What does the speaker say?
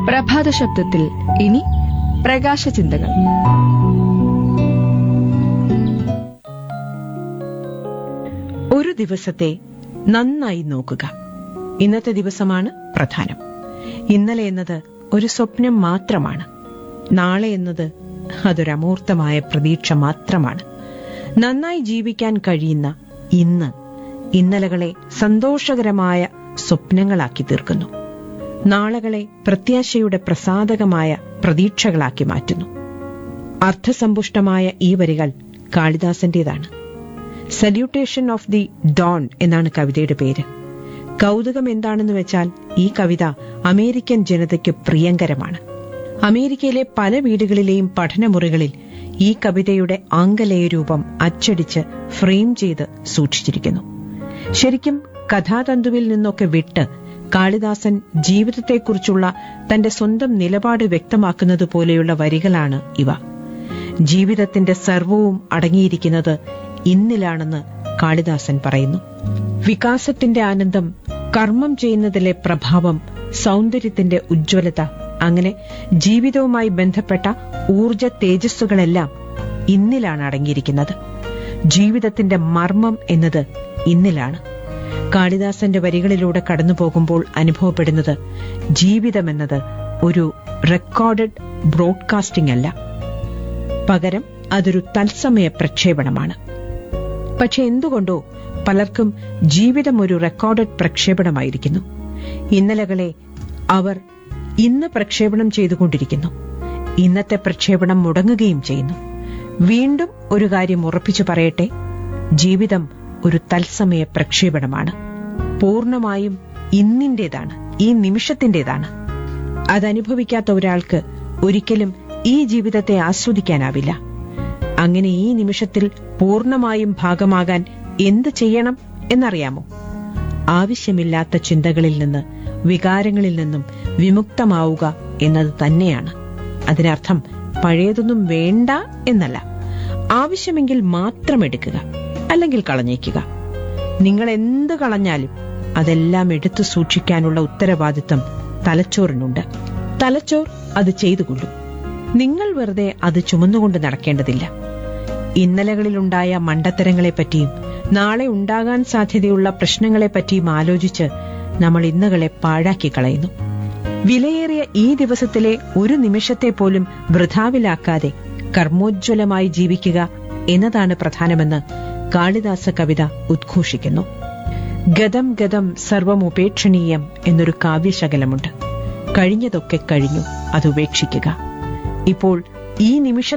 പ്രഭാത ശബ്ദത്തിൽ ഇനി പ്രകാശ ചിന്തകൾ ഒരു ദിവസത്തെ നന്നായി നോക്കുക ഇന്നത്തെ ദിവസമാണ് പ്രധാനം ഇന്നലെ എന്നത് ഒരു സ്വപ്നം മാത്രമാണ് നാളെ എന്നത് അതൊരമൂർത്തമായ പ്രതീക്ഷ മാത്രമാണ് നന്നായി ജീവിക്കാൻ കഴിയുന്ന ഇന്ന് ഇന്നലകളെ സന്തോഷകരമായ സ്വപ്നങ്ങളാക്കി തീർക്കുന്നു നാളകളെ പ്രത്യാശയുടെ പ്രസാദകമായ പ്രതീക്ഷകളാക്കി മാറ്റുന്നു അർത്ഥസമ്പുഷ്ടമായ ഈ വരികൾ കാളിദാസന്റേതാണ് സല്യൂട്ടേഷൻ ഓഫ് ദി ഡോൺ എന്നാണ് കവിതയുടെ പേര് കൗതുകം എന്താണെന്ന് വെച്ചാൽ ഈ കവിത അമേരിക്കൻ ജനതയ്ക്ക് പ്രിയങ്കരമാണ് അമേരിക്കയിലെ പല വീടുകളിലെയും പഠനമുറികളിൽ ഈ കവിതയുടെ ആംഗലേയ രൂപം അച്ചടിച്ച് ഫ്രെയിം ചെയ്ത് സൂക്ഷിച്ചിരിക്കുന്നു ശരിക്കും കഥാതന്തുവിൽ നിന്നൊക്കെ വിട്ട് കാളിദാസൻ ജീവിതത്തെക്കുറിച്ചുള്ള തന്റെ സ്വന്തം നിലപാട് വ്യക്തമാക്കുന്നത് പോലെയുള്ള വരികളാണ് ഇവ ജീവിതത്തിന്റെ സർവവും അടങ്ങിയിരിക്കുന്നത് ഇന്നിലാണെന്ന് കാളിദാസൻ പറയുന്നു വികാസത്തിന്റെ ആനന്ദം കർമ്മം ചെയ്യുന്നതിലെ പ്രഭാവം സൗന്ദര്യത്തിന്റെ ഉജ്ജ്വലത അങ്ങനെ ജീവിതവുമായി ബന്ധപ്പെട്ട ഊർജ തേജസ്സുകളെല്ലാം ഇന്നിലാണ് അടങ്ങിയിരിക്കുന്നത് ജീവിതത്തിന്റെ മർമ്മം എന്നത് ഇന്നിലാണ് കാളിദാസന്റെ വരികളിലൂടെ കടന്നു പോകുമ്പോൾ അനുഭവപ്പെടുന്നത് ജീവിതമെന്നത് ഒരു റെക്കോർഡഡ് ബ്രോഡ്കാസ്റ്റിംഗ് അല്ല പകരം അതൊരു തത്സമയ പ്രക്ഷേപണമാണ് പക്ഷെ എന്തുകൊണ്ടോ പലർക്കും ജീവിതം ഒരു റെക്കോർഡഡ് പ്രക്ഷേപണമായിരിക്കുന്നു ഇന്നലകളെ അവർ ഇന്ന് പ്രക്ഷേപണം ചെയ്തുകൊണ്ടിരിക്കുന്നു ഇന്നത്തെ പ്രക്ഷേപണം മുടങ്ങുകയും ചെയ്യുന്നു വീണ്ടും ഒരു കാര്യം ഉറപ്പിച്ചു പറയട്ടെ ജീവിതം ഒരു തത്സമയ പ്രക്ഷേപണമാണ് പൂർണ്ണമായും ഇന്നിന്റേതാണ് ഈ നിമിഷത്തിന്റേതാണ് അതനുഭവിക്കാത്ത ഒരാൾക്ക് ഒരിക്കലും ഈ ജീവിതത്തെ ആസ്വദിക്കാനാവില്ല അങ്ങനെ ഈ നിമിഷത്തിൽ പൂർണ്ണമായും ഭാഗമാകാൻ എന്ത് ചെയ്യണം എന്നറിയാമോ ആവശ്യമില്ലാത്ത ചിന്തകളിൽ നിന്ന് വികാരങ്ങളിൽ നിന്നും വിമുക്തമാവുക എന്നത് തന്നെയാണ് അതിനർത്ഥം പഴയതൊന്നും വേണ്ട എന്നല്ല ആവശ്യമെങ്കിൽ മാത്രം എടുക്കുക അല്ലെങ്കിൽ കളഞ്ഞേക്കുക നിങ്ങൾ എന്ത് കളഞ്ഞാലും അതെല്ലാം എടുത്തു സൂക്ഷിക്കാനുള്ള ഉത്തരവാദിത്തം തലച്ചോറിനുണ്ട് തലച്ചോർ അത് ചെയ്തുകൊള്ളും നിങ്ങൾ വെറുതെ അത് ചുമന്നുകൊണ്ട് നടക്കേണ്ടതില്ല ഇന്നലകളിലുണ്ടായ മണ്ടത്തരങ്ങളെപ്പറ്റിയും നാളെ ഉണ്ടാകാൻ സാധ്യതയുള്ള പ്രശ്നങ്ങളെപ്പറ്റിയും ആലോചിച്ച് നമ്മൾ ഇന്നുകളെ പാഴാക്കി കളയുന്നു വിലയേറിയ ഈ ദിവസത്തിലെ ഒരു നിമിഷത്തെ പോലും വൃഥാവിലാക്കാതെ കർമ്മോജ്വലമായി ജീവിക്കുക എന്നതാണ് പ്രധാനമെന്ന് കാളിദാസ കവിത ഉദ്ഘോഷിക്കുന്നു ഗതം ഗതം സർവമുപേക്ഷണീയം എന്നൊരു കാവ്യശകലമുണ്ട് കഴിഞ്ഞതൊക്കെ കഴിഞ്ഞു അത് ഉപേക്ഷിക്കുക ഇപ്പോൾ ഈ നിമിഷ